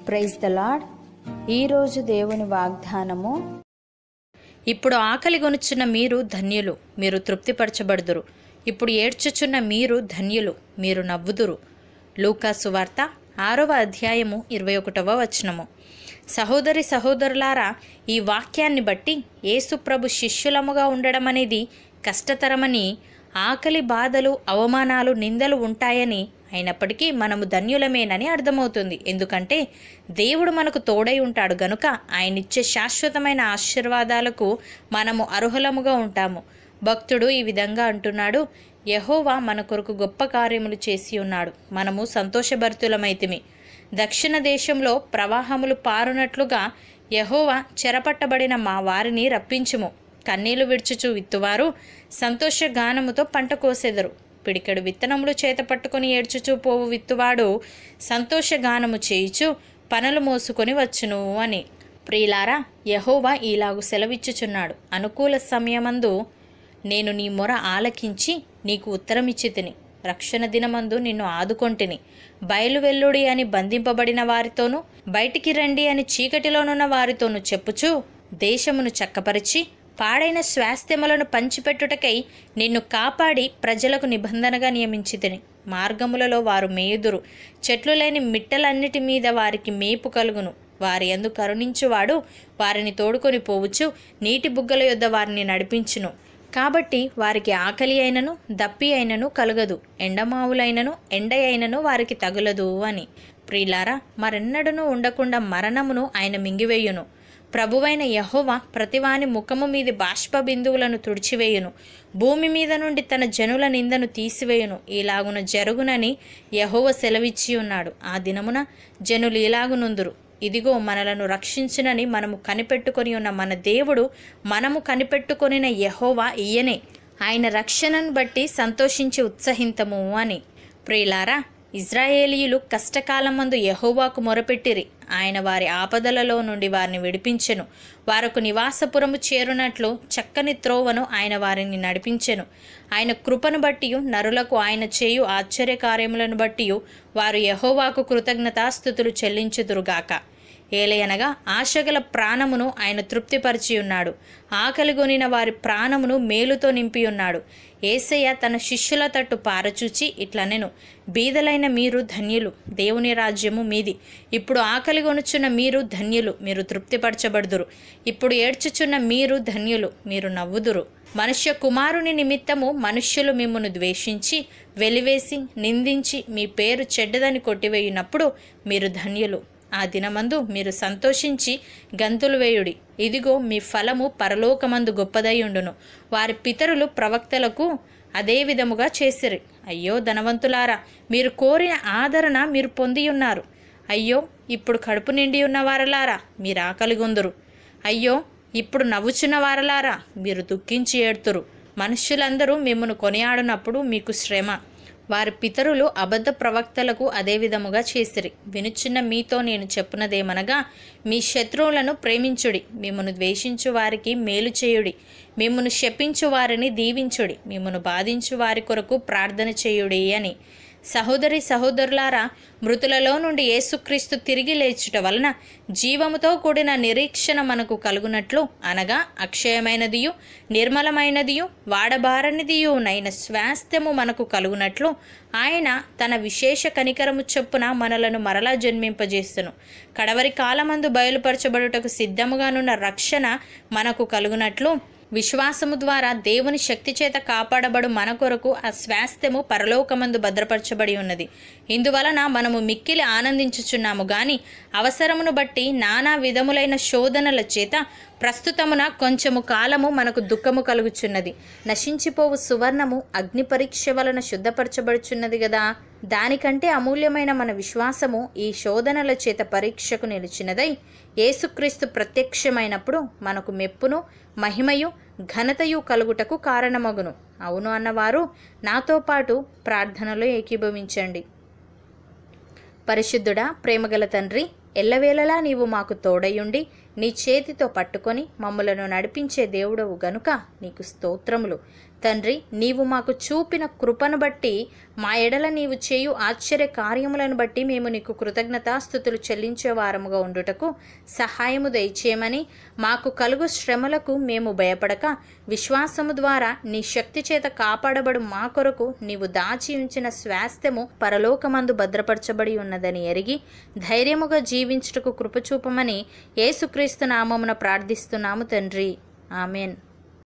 praise the lord ఈరోజు దేవుని వాగ్దానము ఇప్పుడు ఆకలి గొనుచున్న మీరు ధన్యులు మీరు తృప్తిపరచబడుదురు ఇప్పుడు ఏడ్చుచున్న మీరు ధన్యులు మీరు నవ్వుదురు లూకా సువార్త ఆరవ అధ్యాయము ఇరవై ఒకటవ వచనము సహోదరి సహోదరులారా ఈ వాక్యాన్ని బట్టి యేసుప్రభు శిష్యులముగా ఉండడం అనేది కష్టతరమని ఆకలి బాధలు అవమానాలు నిందలు ఉంటాయని అయినప్పటికీ మనము ధన్యులమేనని అర్థమవుతుంది ఎందుకంటే దేవుడు మనకు తోడై ఉంటాడు గనుక ఆయనిచ్చే శాశ్వతమైన ఆశీర్వాదాలకు మనము అర్హులముగా ఉంటాము భక్తుడు ఈ విధంగా అంటున్నాడు యహోవా మన కొరకు గొప్ప కార్యములు చేసి ఉన్నాడు మనము సంతోషభరితులమైతిమి దక్షిణ దేశంలో ప్రవాహములు పారునట్లుగా యహోవా చెరపట్టబడిన మా వారిని రప్పించుము కన్నీళ్లు విడుచుచు విత్తువారు సంతోష గానముతో పంట కోసెదరు పిడికెడు విత్తనములు చేత పట్టుకొని ఏడ్చుచూ పోవు విత్తువాడు సంతోష గానము చేయుచు పనులు మోసుకొని వచ్చును అని ప్రియులారా యహోవా ఈలాగు సెలవిచ్చుచున్నాడు అనుకూల సమయమందు నేను నీ మొర ఆలకించి నీకు ఉత్తరమిచ్చి తిని రక్షణ దినమందు నిన్ను ఆదుకొంటిని బయలువెల్లుడి అని బంధింపబడిన వారితోనూ బయటికి రండి అని చీకటిలోనున్న వారితోనూ చెప్పుచూ దేశమును చక్కపరిచి పాడైన స్వాస్థ్యములను పంచిపెట్టుటకై నిన్ను కాపాడి ప్రజలకు నిబంధనగా నియమించి తిని మార్గములలో వారు మేయుదురు చెట్లు లేని మిట్టలన్నిటి మీద వారికి మేపు కలుగును వారి యందు కరుణించువాడు వారిని తోడుకొని పోవచ్చు నీటి బుగ్గల యొద్ద వారిని నడిపించును కాబట్టి వారికి ఆకలి అయినను దప్పి అయినను కలగదు ఎండమావులైనను ఎండ అయినను వారికి తగులదు అని ప్రియులారా మరెన్నడను ఉండకుండా మరణమును ఆయన మింగివేయును ప్రభువైన యహోవా ప్రతివాని ముఖము మీది బాష్ప బిందువులను తుడిచివేయును భూమి మీద నుండి తన జనుల నిందను తీసివేయును ఇలాగున జరుగునని యహోవ సెలవిచ్చి ఉన్నాడు ఆ దినమున జనులు ఇలాగునుందురు ఇదిగో మనలను రక్షించునని మనము కనిపెట్టుకొని ఉన్న మన దేవుడు మనము కనిపెట్టుకొనిన యహోవా ఈయనే ఆయన రక్షణను బట్టి సంతోషించి ఉత్సహింతము అని ప్రియులారా ఇజ్రాయేలీయులు కష్టకాలమందు యహోవాకు మొరపెట్టిరి ఆయన వారి ఆపదలలో నుండి వారిని విడిపించెను వారకు నివాసపురము చేరునట్లు చక్కని త్రోవను ఆయన వారిని నడిపించెను ఆయన కృపను బట్టి నరులకు ఆయన చేయు ఆశ్చర్య కార్యములను బట్టి వారు యహోవాకు కృతజ్ఞతాస్థుతులు చెల్లించుదురుగాక ఏలయనగా ఆశగల ప్రాణమును ఆయన తృప్తిపరిచి ఉన్నాడు ఆకలిగొనిన వారి ప్రాణమును మేలుతో నింపి ఉన్నాడు ఏసయ్య తన శిష్యుల తట్టు పారచూచి ఇట్లనెను బీదలైన మీరు ధన్యులు దేవుని రాజ్యము మీది ఇప్పుడు ఆకలిగొనుచున్న మీరు ధన్యులు మీరు తృప్తిపరచబడుదురు ఇప్పుడు ఏడ్చుచున్న మీరు ధన్యులు మీరు నవ్వుదురు మనుష్య కుమారుని నిమిత్తము మనుష్యులు మిమ్మును ద్వేషించి వెలివేసి నిందించి మీ పేరు చెడ్డదని కొట్టివేయునప్పుడు మీరు ధన్యులు ఆ దినమందు మీరు సంతోషించి గంతులు వేయుడి ఇదిగో మీ ఫలము పరలోకమందు గొప్పదై ఉండును వారి పితరులు ప్రవక్తలకు అదే విధముగా చేసిరి అయ్యో ధనవంతులారా మీరు కోరిన ఆదరణ మీరు పొంది ఉన్నారు అయ్యో ఇప్పుడు కడుపు నిండి ఉన్న వారలారా మీరు ఆకలిగొందురు అయ్యో ఇప్పుడు నవ్వుచున్న వారలారా మీరు దుఃఖించి ఏడుతురు మనుష్యులందరూ మిమ్మను కొనియాడినప్పుడు మీకు శ్రమ వారి పితరులు అబద్ధ ప్రవక్తలకు అదే విధముగా చేసిరి వినుచున్న మీతో నేను చెప్పునదేమనగా మీ శత్రువులను ప్రేమించుడి మిమ్మను ద్వేషించు వారికి మేలు చేయుడి మిమ్మను శపించు వారిని దీవించుడి మిమ్మను బాధించు వారి కొరకు ప్రార్థన చేయుడి అని సహోదరి సహోదరులారా మృతులలో నుండి యేసుక్రీస్తు తిరిగి లేచుట వలన జీవముతో కూడిన నిరీక్షణ మనకు కలుగునట్లు అనగా అక్షయమైనదియు నిర్మలమైనదియు వాడబారనిదియు నైన స్వాస్థ్యము మనకు కలుగునట్లు ఆయన తన విశేష కనికరము చొప్పున మనలను మరలా జన్మింపజేస్తును కడవరి కాలమందు బయలుపరచబడుటకు సిద్ధముగానున్న రక్షణ మనకు కలుగునట్లు విశ్వాసము ద్వారా దేవుని శక్తి చేత కాపాడబడు మన కొరకు ఆ స్వాస్థ్యము పరలోకమందు భద్రపరచబడి ఉన్నది ఇందువలన మనము మిక్కిలి ఆనందించుచున్నాము గాని అవసరమును బట్టి నానా విధములైన శోధనల చేత ప్రస్తుతమున కొంచెము కాలము మనకు దుఃఖము కలుగుచున్నది నశించిపోవు సువర్ణము అగ్ని పరీక్ష వలన శుద్ధపరచబడుచున్నది కదా దానికంటే అమూల్యమైన మన విశ్వాసము ఈ శోధనల చేత పరీక్షకు నిలిచినదై యేసుక్రీస్తు ప్రత్యక్షమైనప్పుడు మనకు మెప్పును మహిమయు ఘనతయు కలుగుటకు కారణమగును అవును అన్నవారు నాతో పాటు ప్రార్థనలో ఏకీభవించండి పరిశుద్ధుడా ప్రేమగల తండ్రి ఎల్లవేళలా నీవు మాకు తోడయుండి నీ చేతితో పట్టుకొని మమ్మలను నడిపించే దేవుడవు గనుక నీకు స్తోత్రములు తండ్రి నీవు మాకు చూపిన కృపను బట్టి మా ఎడల నీవు చేయు ఆశ్చర్య కార్యములను బట్టి మేము నీకు కృతజ్ఞతాస్థుతులు చెల్లించే వారముగా ఉండుటకు సహాయము దయచేయమని మాకు కలుగు శ్రమలకు మేము భయపడక విశ్వాసము ద్వారా నీ శక్తి చేత కాపాడబడు మా కొరకు నీవు దాచి ఉంచిన స్వాస్థ్యము పరలోకమందు భద్రపరచబడి ఉన్నదని ఎరిగి ధైర్యముగా జీవించుటకు కృపచూపమని యేసుక్రీస్తు నామమున ప్రార్థిస్తున్నాము తండ్రి ఆమెన్